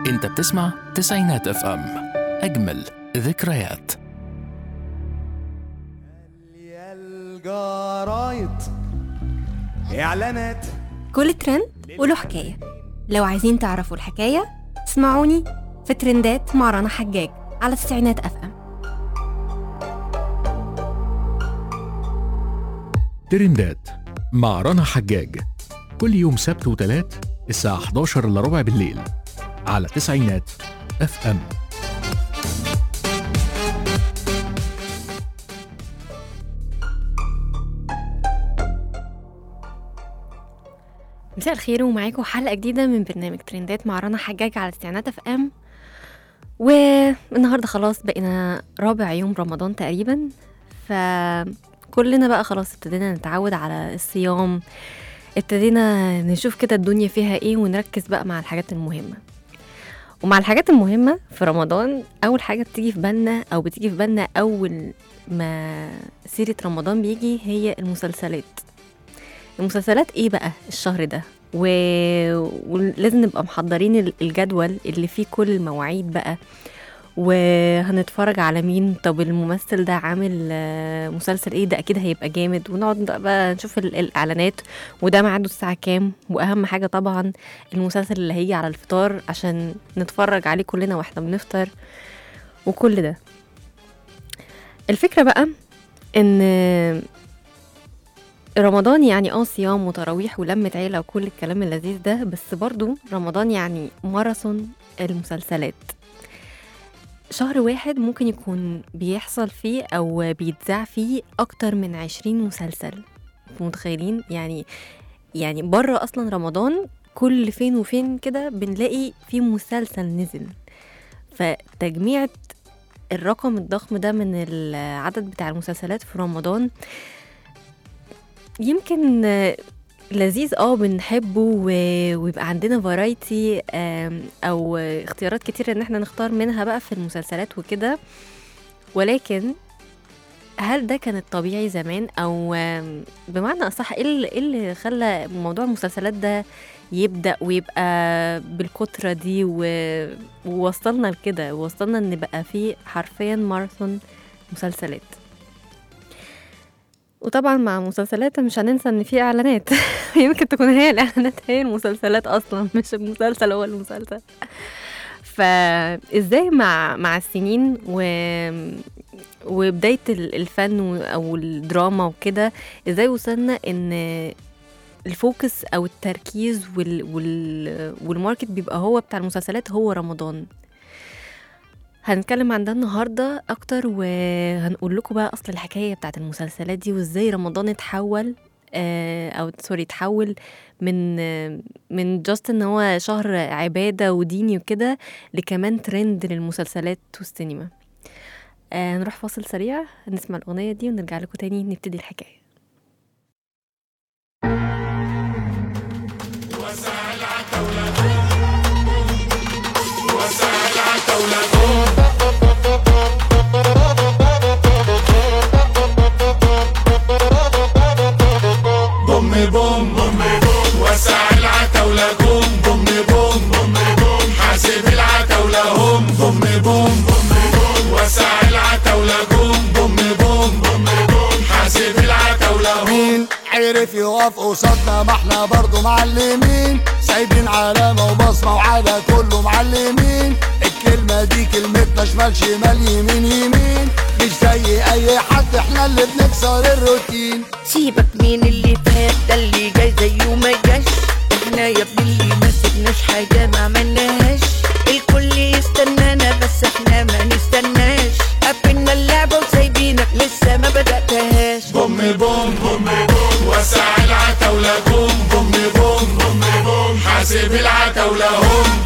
انت بتسمع تسعينات اف ام اجمل ذكريات يا الجرايد اعلانات كل ترند وله حكاية لو عايزين تعرفوا الحكاية اسمعوني في ترندات مع رنا حجاج على تسعينات اف ام ترندات مع رنا حجاج كل يوم سبت وتلات الساعة 11 الا ربع بالليل على تسعينات اف ام مساء الخير ومعاكم حلقة جديدة من برنامج ترندات مع رنا حجاج على تسعينات اف ام والنهاردة خلاص بقينا رابع يوم رمضان تقريبا فكلنا بقى خلاص ابتدينا نتعود على الصيام ابتدينا نشوف كده الدنيا فيها ايه ونركز بقى مع الحاجات المهمة ومع الحاجات المهمة في رمضان أول حاجة بتيجي في بالنا أو بتيجي في بالنا أول ما سيرة رمضان بيجي هي المسلسلات المسلسلات ايه بقى الشهر ده و... ولازم نبقى محضرين ال- الجدول اللي فيه كل المواعيد بقى وهنتفرج على مين طب الممثل ده عامل آه، مسلسل ايه ده اكيد هيبقى جامد ونقعد بقى نشوف ال- الاعلانات وده ميعاده الساعه كام واهم حاجه طبعا المسلسل اللي هيجي على الفطار عشان نتفرج عليه كلنا واحنا بنفطر وكل ده الفكره بقى ان رمضان يعني اه صيام وتراويح ولمة عيلة وكل الكلام اللذيذ ده بس برضو رمضان يعني ماراثون المسلسلات شهر واحد ممكن يكون بيحصل فيه أو بيتذاع فيه أكتر من عشرين مسلسل متخيلين يعني يعني بره أصلا رمضان كل فين وفين كده بنلاقي في مسلسل نزل فتجميعة الرقم الضخم ده من العدد بتاع المسلسلات في رمضان يمكن آه، لذيذ اه بنحبه و- ويبقى عندنا فرايتي او آه، اختيارات كتير ان احنا نختار منها بقى في المسلسلات وكده ولكن هل ده كان الطبيعي زمان او آم، بمعنى اصح ايه اللي, إيه اللي خلى موضوع المسلسلات ده يبدا ويبقى بالكتره دي و- ووصلنا لكده ووصلنا ان بقى فيه حرفيا ماراثون مسلسلات وطبعا مع مسلسلات مش هننسى ان في اعلانات يمكن تكون هي الاعلانات هي المسلسلات اصلا مش المسلسل هو المسلسل فازاي مع مع السنين و وبدايه ال- الفن و- او الدراما وكده ازاي وصلنا ان الفوكس او التركيز وال وال والماركت بيبقى هو بتاع المسلسلات هو رمضان هنتكلم عن ده النهارده اكتر وهنقول لكم بقى اصل الحكايه بتاعت المسلسلات دي وازاي رمضان اتحول آه، او سوري اتحول من آه، من جاست ان هو شهر عباده وديني وكده لكمان ترند للمسلسلات والسينما آه، نروح فاصل سريع نسمع الاغنيه دي ونرجع لكم تاني نبتدي الحكايه بوم بوم بوم بوم وسع العتاولة قوم بوم بوم بوم بوم حاسب العتاولة هم بوم بوم بوم بوم وسع العتاولة قوم بوم بوم بوم بوم حاسب العتاولة مين عرف يقف قصادنا ما احنا برضه معلمين سايبين علامة وبصمة وعلى كله معلمين الكلمة دي كلمتنا شمال شمال يمين يمين مش زي اي حد احنا اللي بنكسر الروتين سيبك من اللي فات ده اللي جاي زيه ما جاش احنا يا ابني اللي ما سيبناش حاجه ما عملناهاش الكل يستنانا بس احنا ما نستناش قفلنا اللعبه وسايبينك لسه ما بداتهاش بوم بوم بوم بوم وسع العتاولة قوم بوم بوم بوم بوم حاسب العتاولة هم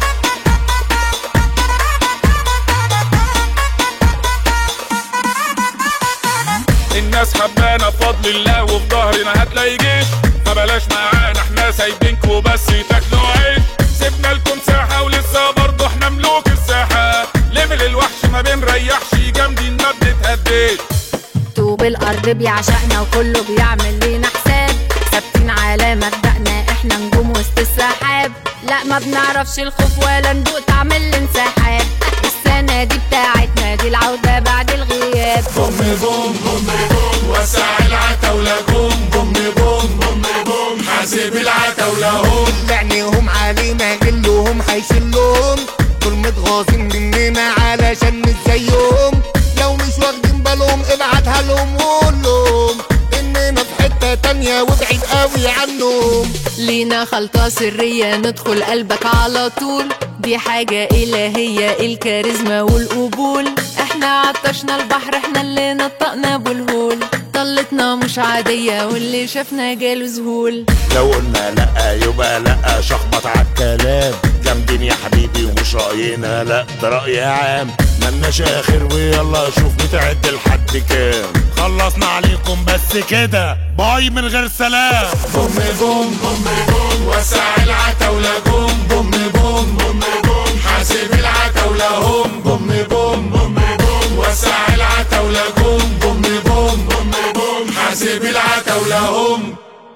الناس حبانا بفضل الله وفي ظهرنا هتلاقي جيش ما بلاش معانا احنا سايبينكوا بس تاكلوا عيش سيبنا لكم ساحة ولسه برضه احنا ملوك الساحة ليفل الوحش ما بنريحش جامدين ما بنتهديش طوب الارض بيعشقنا وكله بيعمل لينا حساب ثابتين على مبدأنا احنا نجوم وسط السحاب لا ما بنعرفش الخوف ولا ندوق طعم الانسحاب السنة دي بتاعتنا دي العودة بعد الغياب بوم بوم بوم بوم وسع العتاولة قوم بوم بوم بوم بوم حاسب العتاولة هم لعنهم علينا جلهم هيشلهم دول متغاظين مننا علشان مش زيهم لو مش واخدين بالهم ابعتها لهم وقول لهم اننا في حته تانية وابعد قوي عنهم لينا خلطة سرية ندخل قلبك على طول دي حاجة إلهية الكاريزما والقبول احنا عطشنا البحر احنا اللي نطقنا بالهول طلتنا مش عادية واللي شافنا جاله ذهول لو قلنا لا يبقى لا شخبط عالكلام جامدين يا حبيبي ومش راينا لا ده راي عام ملناش اخر ويلا شوف بتعد لحد كام خلصنا عليكم بس كده باي من غير سلام بوم بوم بوم بوم وسع العتاولة قوم بوم بوم بوم بوم حاسب العتاولة هم بوم بوم بوم بوم وسع العتاولة قوم بوم بوم بوم بوم حاسب العتاولة هم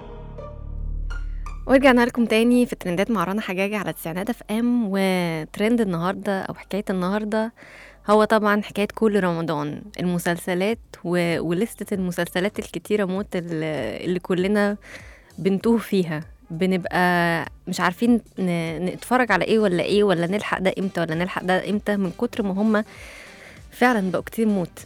ورجعنا لكم تاني في ترندات مع رنا حجاجة على تسعينات اف ام وترند النهارده او حكايه النهارده هو طبعا حكايه كل رمضان المسلسلات و... ولستة المسلسلات الكتيره موت اللي, اللي كلنا بنتوه فيها بنبقى مش عارفين ن... نتفرج على ايه ولا ايه ولا نلحق ده امتى ولا نلحق ده امتى من كتر ما هم فعلا بقوا كتير موت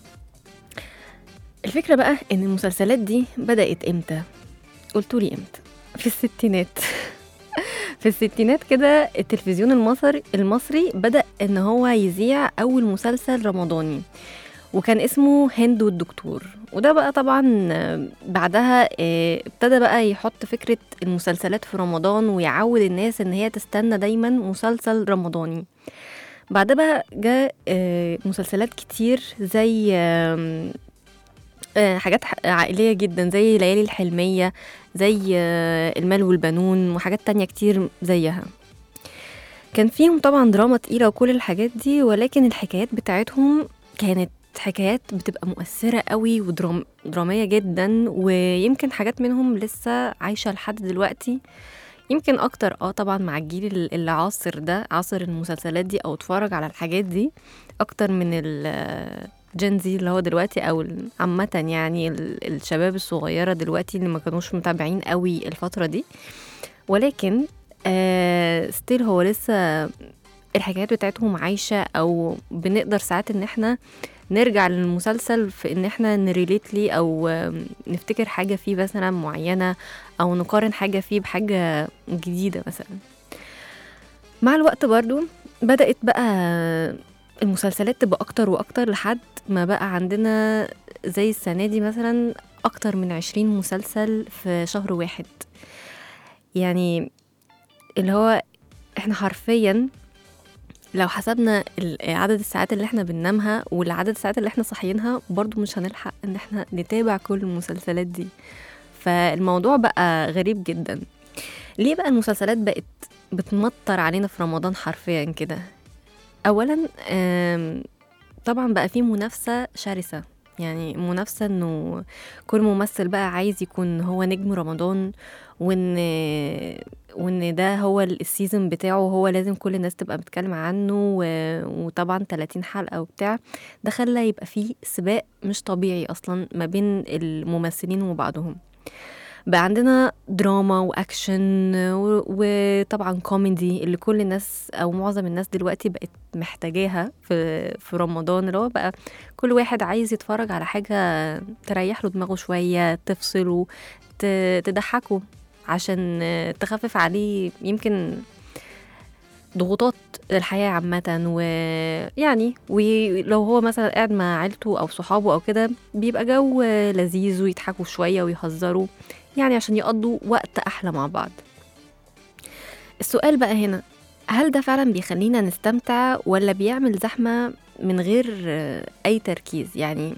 الفكرة بقى ان المسلسلات دي بدأت امتى قلتولي امتى في الستينات في الستينات كده التلفزيون المصري المصري بدأ ان هو يذيع اول مسلسل رمضاني وكان اسمه هند والدكتور وده بقى طبعا آه، بعدها آه، ابتدى بقى يحط فكرة المسلسلات في رمضان ويعود الناس ان هي تستنى دايما مسلسل رمضاني بعدها بقى جاء آه، مسلسلات كتير زي آم، آه، حاجات ح- عائلية جدا زي ليالي الحلمية زي آه، المال والبنون وحاجات تانية كتير زيها كان فيهم طبعا دراما تقيلة وكل الحاجات دي ولكن الحكايات بتاعتهم كانت حكايات بتبقى مؤثرة قوي ودرامية جدا ويمكن حاجات منهم لسه عايشة لحد دلوقتي يمكن اكتر اه طبعا مع الجيل ال- اللي عاصر ده عاصر المسلسلات دي او اتفرج على الحاجات دي اكتر من الجين زي اللي هو دلوقتي او ال- عامة يعني ال- الشباب الصغيرة دلوقتي اللي ما كانوش متابعين قوي الفترة دي ولكن آه ستيل هو لسه الحكايات بتاعتهم عايشة او بنقدر ساعات ان احنا نرجع للمسلسل في ان احنا نريليت ليه او آم، نفتكر حاجة فيه مثلا معينة او نقارن حاجة فيه بحاجة جديدة مثلا مع الوقت برضو بدأت بقى المسلسلات تبقى اكتر واكتر لحد ما بقى عندنا زي السنة دي مثلا اكتر من عشرين مسلسل في شهر واحد يعني اللي هو احنا حرفيا لو حسبنا ال- عدد الساعات اللي احنا بننامها والعدد الساعات اللي احنا صاحيينها برضو مش هنلحق ان احنا نتابع كل المسلسلات دي فالموضوع بقى غريب جدا ليه بقى المسلسلات بقت بتمطر علينا في رمضان حرفيا كده اولا آم، طبعا بقى في منافسه شرسه يعني منافسه انه كل ممثل بقى عايز يكون هو نجم رمضان وان وان ده هو السيزون بتاعه هو لازم كل الناس تبقى بتتكلم عنه و- وطبعا 30 حلقه وبتاع ده خلى يبقى فيه سباق مش طبيعي اصلا ما بين الممثلين وبعضهم بقى عندنا دراما واكشن و- وطبعا كوميدي اللي كل الناس او معظم الناس دلوقتي بقت محتاجاها في في رمضان اللي هو بقى كل واحد عايز يتفرج على حاجه تريح له دماغه شويه تفصله ت- تضحكه عشان تخفف عليه يمكن ضغوطات الحياة عامة ويعني ولو هو مثلا قاعد مع عيلته أو صحابه أو كده بيبقى جو لذيذ ويضحكوا شوية ويهزروا يعني عشان يقضوا وقت أحلى مع بعض السؤال بقى هنا هل ده فعلا بيخلينا نستمتع ولا بيعمل زحمة من غير أي تركيز يعني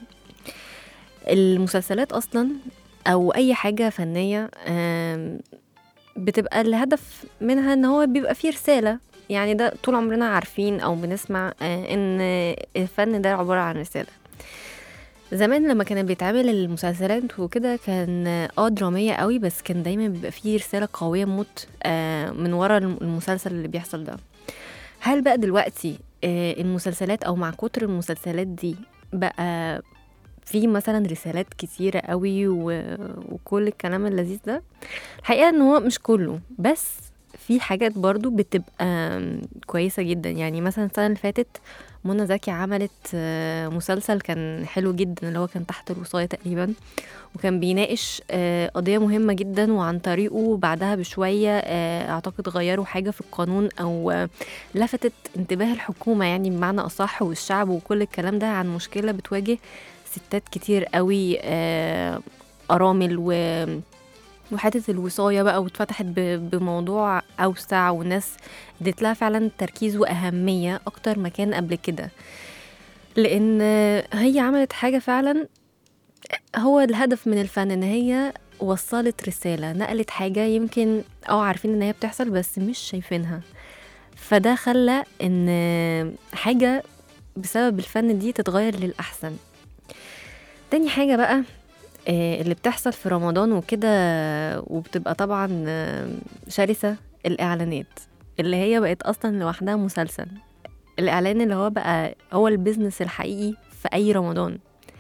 المسلسلات أصلا أو أي حاجة فنية آم، بتبقى الهدف منها ان هو بيبقى فيه رسالة يعني ده طول عمرنا عارفين او بنسمع آه، ان الفن ده عبارة عن رسالة زمان لما كان بيتعمل المسلسلات وكده كان اه درامية قوي بس كان دايما بيبقى فيه رسالة قوية موت آه، من ورا الم- المسلسل اللي بيحصل ده هل بقى دلوقتي آه، المسلسلات او مع كتر المسلسلات دي بقى في مثلا رسالات كتيرة قوي و... وكل الكلام اللذيذ ده الحقيقة ان هو مش كله بس في حاجات برضو بتبقى كويسة جدا يعني مثلا السنة اللي فاتت منى زكي عملت آه، مسلسل كان حلو جدا اللي هو كان تحت الوصاية تقريبا وكان بيناقش آه، قضية مهمة جدا وعن طريقه بعدها بشوية آه، أعتقد غيروا حاجة في القانون أو آه، لفتت انتباه الحكومة يعني بمعنى أصح والشعب وكل الكلام ده عن مشكلة بتواجه ستات كتير قوي آه، أرامل و وحتة الوصاية بقى واتفتحت ب- بموضوع أوسع والناس ادت لها فعلا تركيز وأهمية أكتر ما كان قبل كده لأن هي عملت حاجة فعلا هو الهدف من الفن إن هي وصلت رسالة نقلت حاجة يمكن اه عارفين إن هي بتحصل بس مش شايفينها فده خلى إن حاجة بسبب الفن دي تتغير للأحسن تاني حاجة بقى آه، اللي بتحصل في رمضان وكده وبتبقى طبعا آه، شرسة الإعلانات اللي هي بقت أصلا لوحدها مسلسل الإعلان اللي هو بقى هو البيزنس الحقيقي في أي رمضان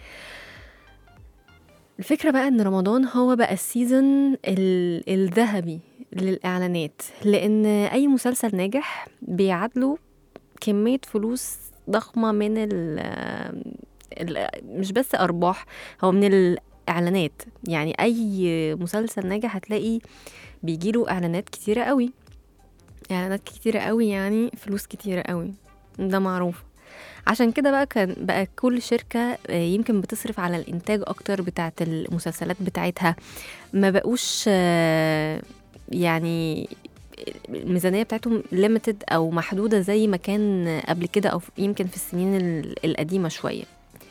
الفكرة بقى إن رمضان هو بقى السيزون ال- الذهبي للإعلانات لأن أي مسلسل ناجح بيعادله كمية فلوس ضخمة من ال ال- مش بس أرباح هو من الإعلانات يعني أي مسلسل ناجح هتلاقي بيجيله إعلانات كتيرة قوي إعلانات كتيرة قوي يعني فلوس كتيرة قوي ده معروف عشان كده بقى كان بقى كل شركة آه، يمكن بتصرف على الإنتاج أكتر بتاعت المسلسلات بتاعتها ما بقوش آه، يعني الميزانية بتاعتهم ليميتد أو محدودة زي ما كان قبل كده أو يمكن في السنين ال- القديمة شوية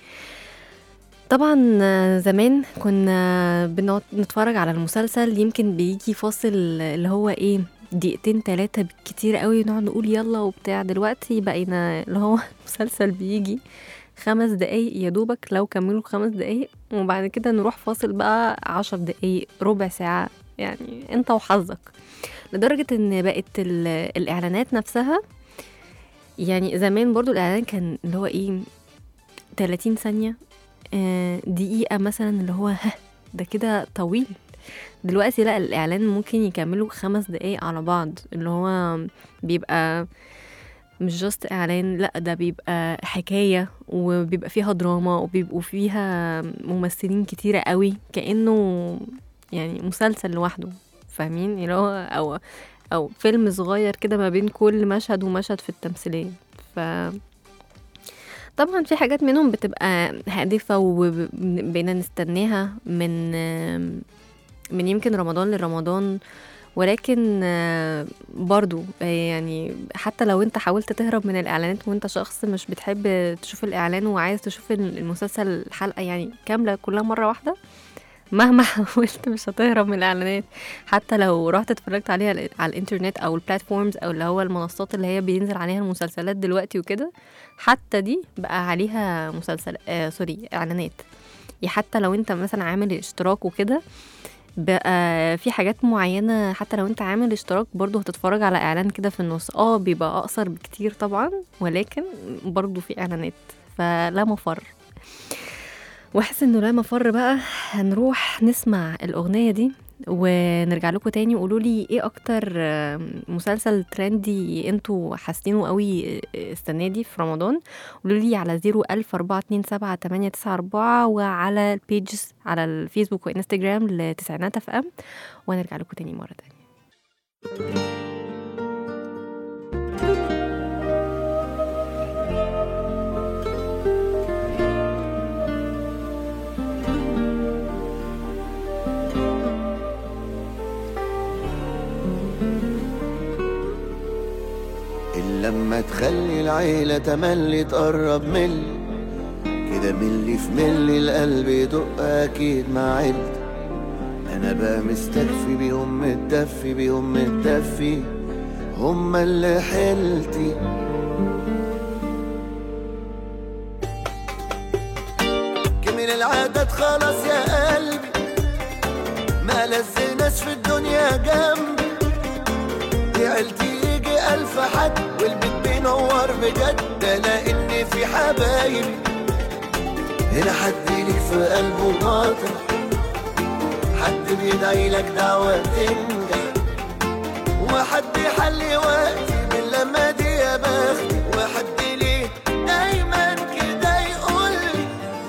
طبعا آه، زمان كنا بنقعد نتفرج على المسلسل يمكن بيجي فاصل اللي هو ايه دقيقتين تلاتة بالكتير قوي نقعد نقول يلا وبتاع دلوقتي بقينا اللي هو مسلسل بيجي خمس دقايق يا دوبك لو كملوا خمس دقايق وبعد كده نروح فاصل بقى عشر دقايق ربع ساعة يعني انت وحظك لدرجة ان بقت ال- الاعلانات نفسها يعني زمان برضو الاعلان كان اللي هو ايه 30 ثانية آه، دقيقة مثلا اللي هو ها ده كده طويل دلوقتي لا الإعلان ممكن يكملوا خمس دقايق على بعض اللي هو بيبقى مش جاست إعلان لا ده بيبقى حكاية وبيبقى فيها دراما وبيبقوا فيها ممثلين كتيرة قوي كأنه يعني مسلسل لوحده فاهمين اللي هو أو أو فيلم صغير كده ما بين كل مشهد ومشهد في التمثيلية ف طبعا في حاجات منهم بتبقى هادفة وبقينا نستناها من من يمكن رمضان لرمضان ولكن آه، برضو آه، يعني حتى لو انت حاولت تهرب من الاعلانات وانت شخص مش بتحب تشوف الاعلان وعايز تشوف المسلسل الحلقة يعني كاملة كلها مرة واحدة مهما حاولت مش هتهرب من الاعلانات حتى لو رحت اتفرجت عليها على- على الانترنت او البلاتفورمز او اللي هو المنصات اللي هي بينزل عليها المسلسلات دلوقتي وكده حتى دي بقى عليها مسلسل آه سوري اعلانات يعني حتى لو انت مثلا عامل اشتراك وكده بقى في حاجات معينة حتى لو انت عامل اشتراك برضو هتتفرج على اعلان كده في النص اه بيبقى اقصر بكتير طبعا ولكن برضو في اعلانات فلا مفر واحس انه لا مفر بقى هنروح نسمع الاغنية دي ونرجع لكم تاني وقولوا لي ايه اكتر آه، مسلسل ترندي انتوا حاسينه قوي آه، السنه دي في رمضان قولوا لي على 010427894 وعلى البيجز على الفيسبوك وانستجرام لتسعينات اف ام ونرجع لكم تاني مره تانية إلا لما تخلي العيلة تملي تقرب ملي كده ملي في ملي القلب يدق أكيد مع عيلتي أنا بقى مستكفي بيهم متدفي بيهم متدفي هما اللي حيلتي Give me the عادت خلاص يا قلبي ما لز ناس في الدنيا جنبي دي عيلتي يجي ألف حد والبيت بينور بجد ده لأن في حبايبي هنا حد ليك في قلبه باطل حد بيدعي لك دعوة تنجح وحد يحلي وقتي من لما دي يا بختي وحد ليه دايما كده يقول لي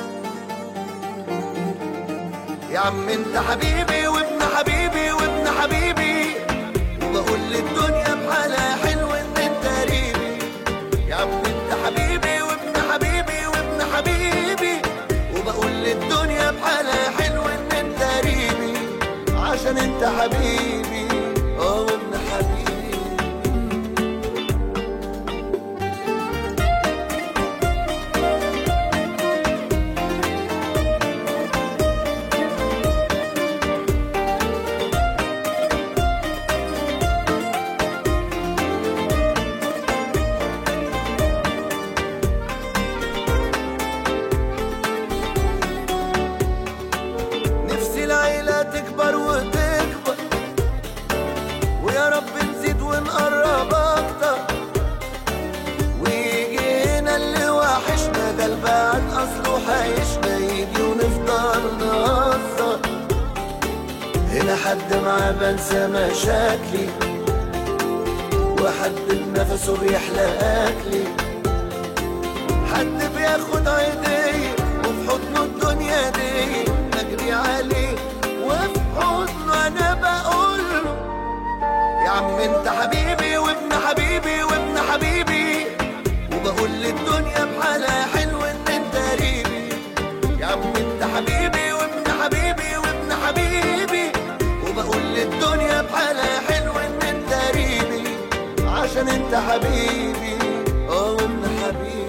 يا عم انت حبيبي وابن حبيبي وابن حبيبي وبقول للدنيا بحالها حلو ان انت قريبي يا عم انت حبيبي وابن حبيبي وابن حبيبي وبقول للدنيا بحالها حلو ان انت قريبي عشان انت حبيبي اه وابن حبيبي نفسي العيلة تكبر وتكبر ويا رب نزيد ونقرب أكتر ويجي هنا اللي وحشنا ده البعد أصله حيشنا يجي ونفضل نهزر هنا حد معاه بنسى مشاكلي وحد بنفسه بيحلى أكلي حد بياخد عيدية وفي حضنه الدنيا دي بجري عليه وفي حضنه انا بقول له يا عم انت حبيبي وابن حبيبي وابن حبيبي وبقول للدنيا بحالها حلو ان انت قريبي يا عم انت حبيبي وابن حبيبي وابن حبيبي وبقول للدنيا بحالها حلو ان انت قريبي عشان انت حبيبي اه وابن حبيبي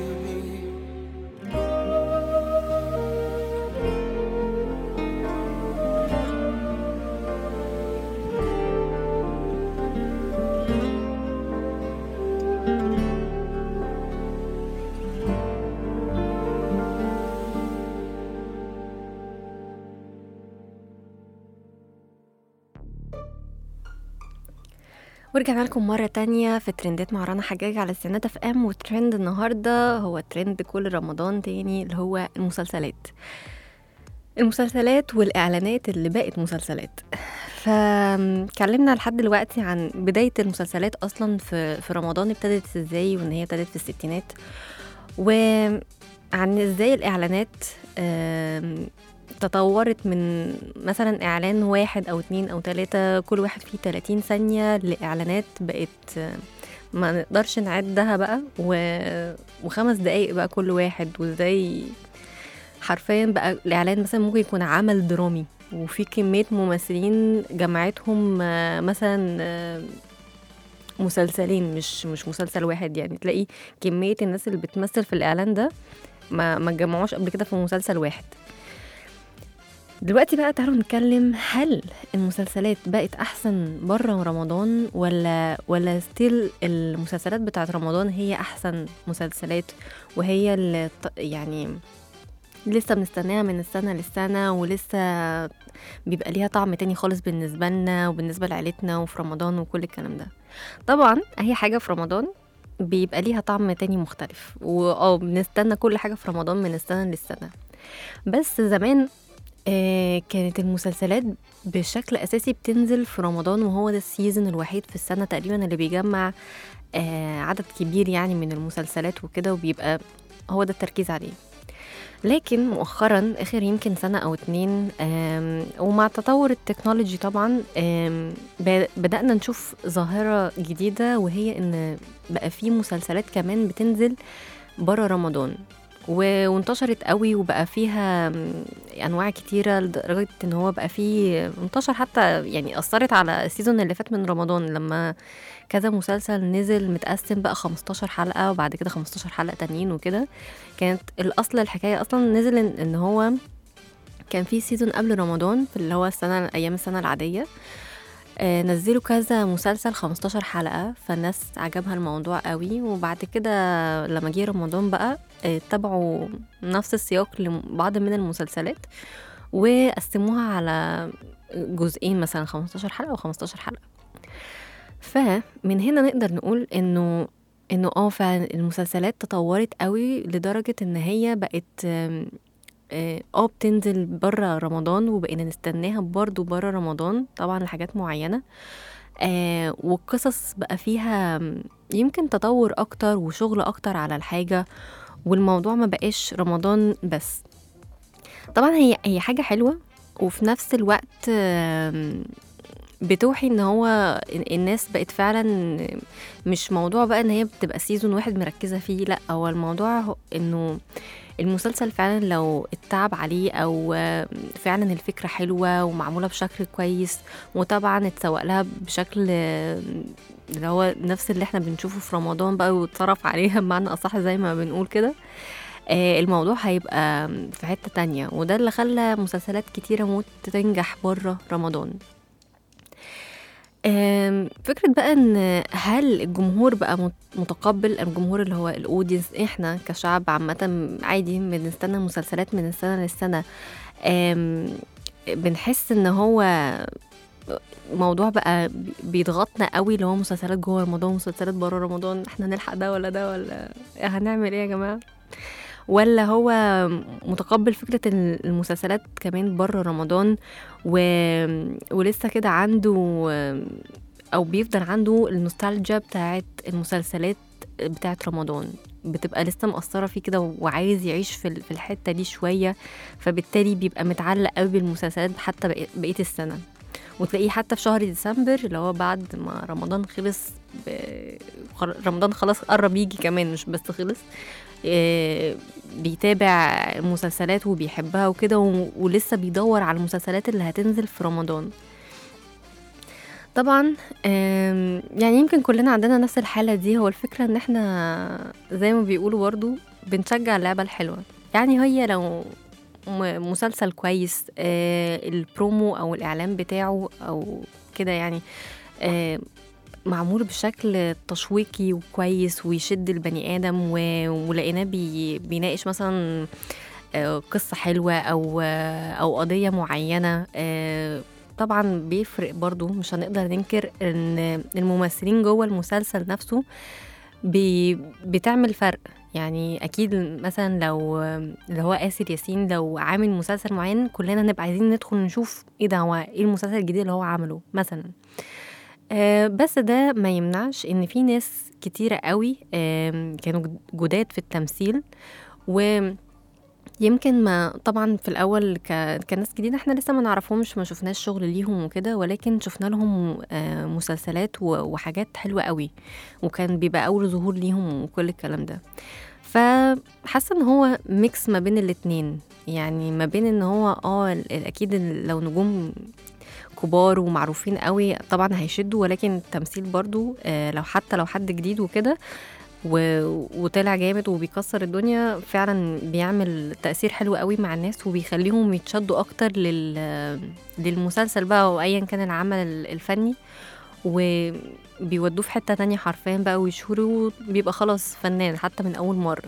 ورجعنا لكم مرة تانية في ترندات مع رنا حجاج على السنات اف ام وترند النهاردة هو ترند كل رمضان تاني اللي هو المسلسلات المسلسلات والإعلانات اللي بقت مسلسلات فكلمنا لحد دلوقتي عن بداية المسلسلات أصلا في, في رمضان ابتدت ازاي وإن هي ابتدت في الستينات وعن ازاي الإعلانات آم، تطورت من مثلا إعلان واحد أو اتنين أو تلاتة كل واحد فيه 30 ثانية لإعلانات بقت آه، ما نقدرش نعدها بقى و... وخمس دقايق بقى كل واحد وازاي حرفيا بقى الإعلان مثلا ممكن يكون عمل درامي وفي كمية ممثلين جمعتهم آه، مثلا آه، مسلسلين مش مش مسلسل واحد يعني تلاقي كمية الناس اللي بتمثل في الإعلان ده ما ما اتجمعوش قبل كده في مسلسل واحد دلوقتي بقى تعالوا نتكلم هل المسلسلات بقت احسن بره رمضان ولا ولا ستيل المسلسلات بتاعت رمضان هي احسن مسلسلات وهي اللي ط- يعني لسه بنستناها من السنة للسنة ولسه بيبقى ليها طعم تاني خالص بالنسبة لنا وبالنسبة لعيلتنا وفي رمضان وكل الكلام ده طبعا أي حاجة في رمضان بيبقى ليها طعم تاني مختلف واه بنستنى كل حاجة في رمضان من السنة للسنة بس زمان آه، كانت المسلسلات بشكل أساسي بتنزل في رمضان وهو ده السيزون الوحيد في السنة تقريبا اللي بيجمع آه، عدد كبير يعني من المسلسلات وكده وبيبقى هو ده التركيز عليه لكن مؤخرا اخر يمكن سنه او اتنين آم، ومع تطور التكنولوجي طبعا آم، ب- بدانا نشوف ظاهره جديده وهي ان بقى في مسلسلات كمان بتنزل بره رمضان و- وانتشرت قوي وبقى فيها م، انواع كتيره لدرجه ان هو بقى فيه انتشر حتى يعني اثرت على السيزون اللي فات من رمضان لما كذا مسلسل نزل متقسم بقى 15 حلقه وبعد كده 15 حلقه تانيين وكده كانت الاصل الحكايه اصلا نزل ان إن هو كان في سيزون قبل رمضان في اللي هو السنه ايام السنه العاديه آه، نزلوا كذا مسلسل 15 حلقة فالناس عجبها الموضوع قوي وبعد كده لما جه رمضان بقى آه، اتبعوا نفس السياق لبعض من المسلسلات وقسموها على جزئين مثلا 15 حلقة و15 حلقة فمن هنا نقدر نقول انه انه اه فعلا المسلسلات تطورت قوي لدرجة ان هي بقت آم، اه آه، بتنزل بره رمضان وبقينا نستناها برضو بره رمضان طبعا لحاجات معينة آه والقصص بقى فيها يمكن تطور اكتر وشغل اكتر على الحاجة والموضوع ما بقاش رمضان بس طبعا هي هي حاجة حلوة وفي نفس الوقت آم، بتوحي ان هو الناس بقت فعلا مش موضوع بقى ان هي بتبقى سيزون واحد مركزة فيه لا هو الموضوع هو انه المسلسل فعلا لو اتعب عليه او آه، فعلا الفكرة حلوة ومعمولة بشكل كويس وطبعا اتسوق لها بشكل آه، اللي هو نفس اللي احنا بنشوفه في رمضان بقى وتصرف عليها بمعنى اصح زي ما بنقول كده آه، الموضوع هيبقى في حتة تانية وده اللي خلى مسلسلات كتيرة موت تنجح بره رمضان آم، فكرة بقى ان هل الجمهور بقى مت- متقبل الجمهور اللي هو الاودينس احنا كشعب عامة عادي بنستنى مسلسلات من السنة للسنة آم، بنحس ان هو موضوع بقى بي- بيضغطنا قوي اللي هو مسلسلات جوه رمضان ومسلسلات بره رمضان احنا نلحق ده ولا ده ولا هنعمل ايه يا جماعة ولا هو متقبل فكرة إن المسلسلات كمان بره رمضان و... ولسه كده عنده أو بيفضل عنده النوستالجيا بتاعت المسلسلات بتاعت رمضان بتبقى لسه مأثرة فيه كده وعايز يعيش في ال- في الحتة دي شوية فبالتالي بيبقى متعلق قوي بالمسلسلات حتى بقية- بقية السنة وتلاقيه حتى في شهر ديسمبر اللي هو بعد ما رمضان خلص ب... خل- رمضان خلاص قرب يجي كمان مش بس خلص آه، بيتابع المسلسلات وبيحبها وكده و- ولسه بيدور على المسلسلات اللي هتنزل في رمضان طبعا آم، يعني يمكن كلنا عندنا نفس الحالة دي هو الفكرة ان احنا زي ما بيقولوا برضو بنشجع اللعبة الحلوة يعني هي لو م- مسلسل كويس آه، البرومو او الاعلان بتاعه او كده يعني آه، معمول بشكل تشويقي وكويس ويشد البني ادم و- ولقيناه بي بيناقش مثلا آه، قصة حلوة أو آه، أو قضية معينة آه، طبعا بيفرق برضو مش هنقدر ننكر ان الممثلين جوه المسلسل نفسه بي بتعمل فرق يعني اكيد مثلا لو اللي هو آسر ياسين لو عامل مسلسل معين كلنا نبقى عايزين ندخل نشوف ايه ده هو ايه المسلسل الجديد اللي هو عمله مثلا آه، بس ده ما يمنعش ان في ناس كتيرة قوي آم، كانوا جداد في التمثيل ويمكن ما طبعا في الاول ك... كناس جديده احنا لسه ما نعرفهمش ما شفناش شغل ليهم وكده ولكن شفنا لهم آه، مسلسلات و... وحاجات حلوه قوي وكان بيبقى اول ظهور ليهم وكل الكلام ده فحاسه ان هو ميكس ما بين الاتنين يعني ما بين ان هو اه ال- اكيد ال- لو نجوم كبار ومعروفين قوي طبعا هيشدوا ولكن التمثيل برضو آه، لو حتى لو حد جديد وكده و- وطلع جامد وبيكسر الدنيا فعلا بيعمل تأثير حلو قوي مع الناس وبيخليهم يتشدوا أكتر لل للمسلسل بقى أو أيا كان العمل ال- الفني وبيودوه في حتة تانية حرفيا بقى ويشهروا بيبقى خلاص فنان حتى من أول مرة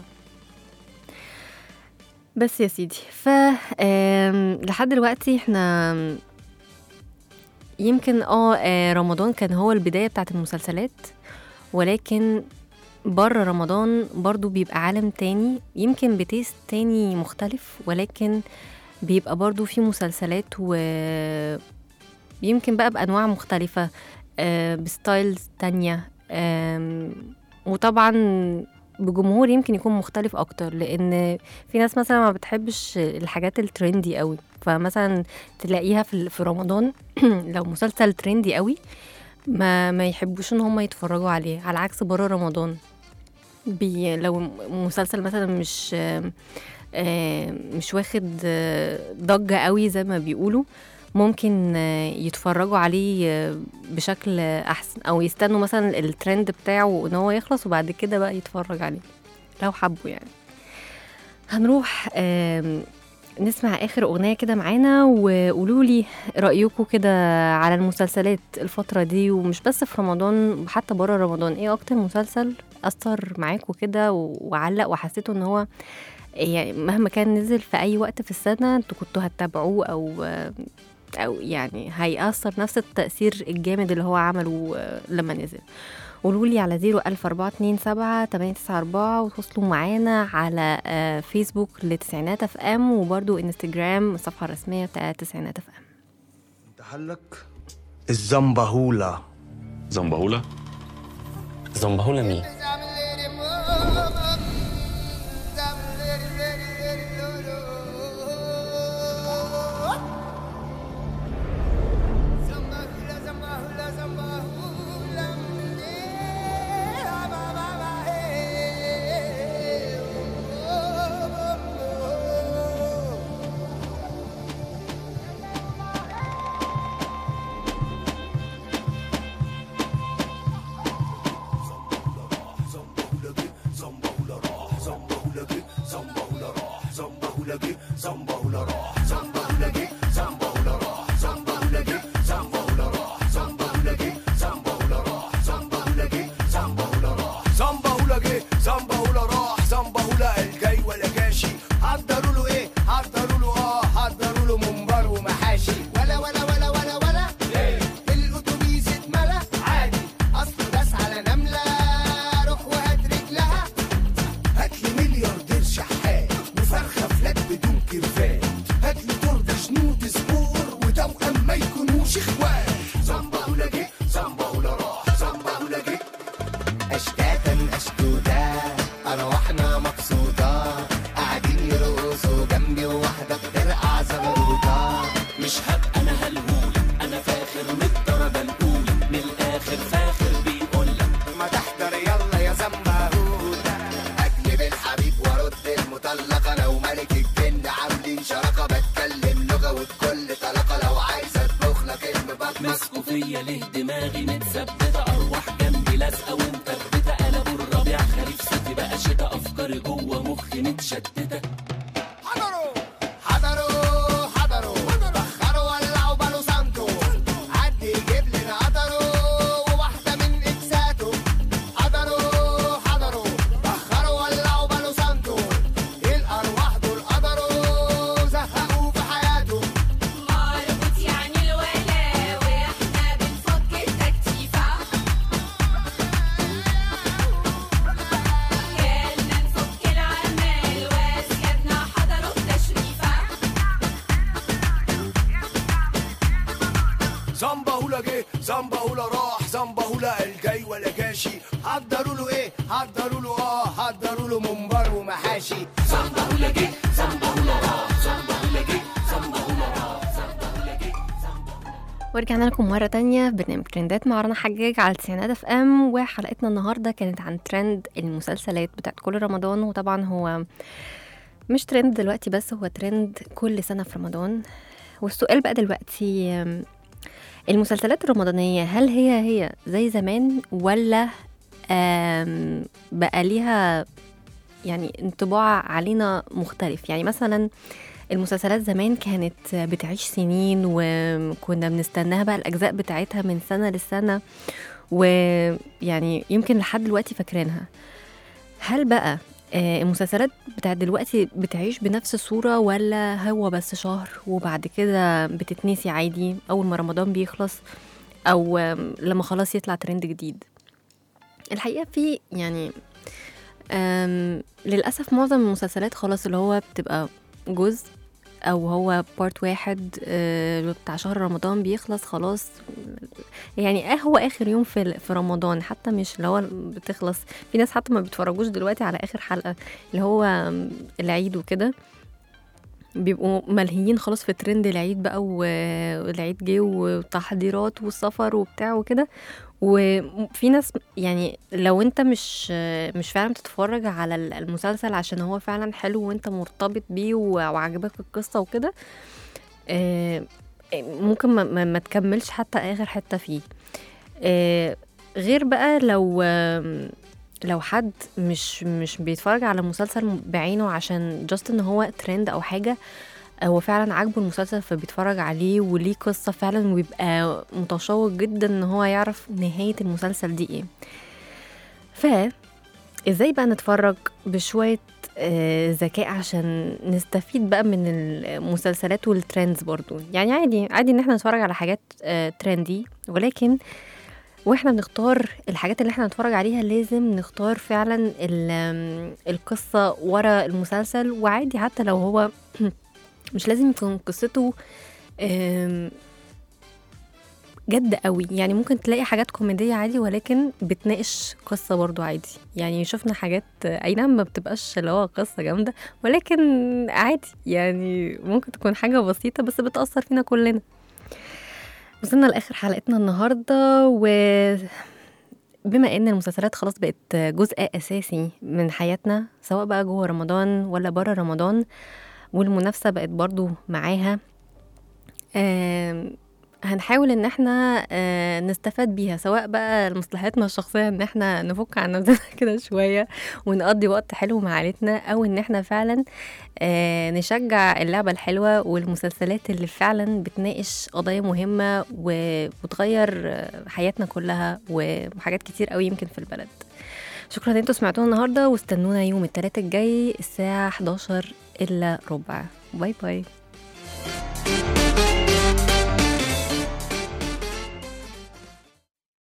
بس يا سيدي ف آم، لحد دلوقتي احنا يمكن اه آه، رمضان كان هو البداية بتاعت المسلسلات ولكن بره رمضان برضو بيبقى عالم تاني يمكن بتيست تاني مختلف ولكن بيبقى برضو في مسلسلات و يمكن بقى بأنواع مختلفة آه، بستايلز تانية آم، وطبعا بجمهور يمكن يكون مختلف اكتر لان في ناس مثلا ما بتحبش الحاجات الترندي قوي فمثلا تلاقيها في في رمضان لو مسلسل ترندي قوي ما ما يحبوش ان هم يتفرجوا عليه على عكس بره رمضان بي لو مسلسل مثلا مش آه، آه، مش واخد آه، ضجة قوي زي ما بيقولوا ممكن آه، يتفرجوا عليه آه، بشكل احسن او يستنوا مثلا الترند بتاعه ان هو يخلص وبعد كده بقى يتفرج عليه لو حبوا يعني هنروح آم، نسمع اخر اغنيه كده معانا وقولوا لي رايكم كده على المسلسلات الفتره دي ومش بس في رمضان حتى بره رمضان ايه اكتر مسلسل اثر معاكم كده و- وعلق وحسيتوا ان هو يعني مهما كان نزل في اي وقت في السنه انتوا كنتوا هتتابعوه او او يعني هيأثر نفس التأثير الجامد اللي هو عمله آه، لما نزل قولوا لي على 01427 894 وتواصلوا معانا على آه، فيسبوك لتسعينات اف ام وبرضو انستجرام الصفحة الرسمية بتاعت تسعينات اف ام تحلك الزنبهولة زنبهولة زنبهولة مين؟ زنبهولة جه زنبهولة راح زنبهولة الجاي ولا جاشي حضروا له ايه حضروا له اه حضروا له منبر ومحاشي ولا ولا ولا ولا ولا ايه الاتوبيس اتملى عادي اصله داس على نملة روح وهات رجلها هات لي ملياردير شحات وفرخة فلات بدون كرفات هات لي ترد شنود سبور وتوأم ما يكونوش اخوات زنبهولة جه زنبهولة راح زنبهولة جه اشتاتا اشتوتا ارواحنا مبسوطة قاعدين يرقصوا جنبي وواحدة بترقع زغروطة مش هبقى انا هلهول انا فاخر من الدرجة الاولى من الاخر فاخر بيقول ما تحضر يلا يا زنبهوتة اجلب الحبيب وارد المطلقة لو ملك الجن عاملين شراكة بتكلم لغة وبكل طلاقة لو عايز اطبخ لك المبط ماسكه فيا ليه دماغي متثبتة ارواح جنبي لازقة ومثبتة قلبوا الربيع خريف صيفي بقى شتا افكاري جوه مخي متشتتة حضروا حضروا حضروا بخروا ولعوا بالو سانتو عدي يجيب لنا قطروا وواحدة من اكساتو حضروا حضروا بخروا ولعوا بالو سانتو الارواح دول قدروا زهقوا في حياته مربوط يعني الولا واحنا بنفك التكتيفة جالنا نفك العمال واسيادنا حضروا التشريفة زنبهولة جه زنبهولة راح زنبهولة الجاي ولا جاشي حضروا له ايه حضروا له اه حضروا له منبر ومحاشي زنبهولة جه زنبهولة راح زنبهولة جه زنبهولة راح زنبهولة جه ورجعنا لكم مرة تانية في برنامج ترندات مع رنا حجاج على تسعينات اف ام وحلقتنا النهاردة كانت عن ترند المسلسلات بتاعت كل رمضان وطبعا هو مش ترند دلوقتي بس هو ترند كل سنة في رمضان والسؤال بقى دلوقتي أم، المسلسلات الرمضانية هل هي هي زي زمان ولا أم، بقى ليها يعني انطباع علينا مختلف يعني مثلا المسلسلات زمان كانت بتعيش سنين وكنا بنستناها بقى الأجزاء بتاعتها من سنة للسنة ويعني يمكن لحد دلوقتي فاكرينها هل بقى آه، المسلسلات بتاعت دلوقتي بتعيش بنفس الصورة ولا هو بس شهر وبعد كده بتتنسي عادي أول ما رمضان بيخلص أو آم، لما خلاص يطلع ترند جديد الحقيقة في يعني آم، للأسف معظم المسلسلات خلاص اللي هو بتبقى جزء او هو بارت واحد آه، بتاع شهر رمضان بيخلص خلاص يعني اه هو اخر يوم في في رمضان حتى مش اللي هو بتخلص في ناس حتى ما بيتفرجوش دلوقتي على اخر حلقه اللي هو العيد وكده بيبقوا ملهيين خلاص في ترند العيد بقى و- والعيد جه وتحضيرات والسفر وبتاع وكده وفي ناس يعني لو انت مش مش فعلا بتتفرج على المسلسل عشان هو فعلا حلو وانت مرتبط بيه وعجبك القصة وكده آه، ممكن ما, ما, ما تكملش حتى اخر حتة فيه آه، غير بقى لو آم، لو حد مش مش بيتفرج على مسلسل بعينه عشان جاست ان هو ترند او حاجة هو فعلا عاجبه المسلسل فبيتفرج عليه وليه قصة فعلا ويبقى متشوق جدا ان هو يعرف نهاية المسلسل دي ايه ف ازاي بقى نتفرج بشوية آه، ذكاء عشان نستفيد بقى من المسلسلات والترندز برضو يعني عادي عادي ان احنا نتفرج على حاجات آه، ترندي ولكن واحنا بنختار الحاجات اللي احنا نتفرج عليها لازم نختار فعلا ال- آم، القصة ورا المسلسل وعادي حتى لو هو مش لازم يكون قصته آم، جد قوي يعني ممكن تلاقي حاجات كوميدية عادي ولكن بتناقش قصة برضو عادي يعني شفنا حاجات اي نعم ما بتبقاش اللي هو قصة جامدة ولكن عادي يعني ممكن تكون حاجة بسيطة بس بتأثر فينا كلنا وصلنا لآخر حلقتنا النهاردة و بما ان المسلسلات خلاص بقت جزء اساسي من حياتنا سواء بقى جوه رمضان ولا بره رمضان والمنافسه بقت برضو معاها آم، هنحاول ان احنا آه، نستفاد بيها سواء بقى لمصلحتنا الشخصيه ان احنا نفك عن نفسنا كده شويه ونقضي وقت حلو مع عيلتنا او ان احنا فعلا آه، نشجع اللعبه الحلوه والمسلسلات اللي فعلا بتناقش قضايا مهمه و- وتغير آه، حياتنا كلها وحاجات كتير قوي يمكن في البلد شكرا ان انتوا سمعتونا النهارده واستنونا يوم الثلاثاء الجاي الساعه 11 الا ربع باي باي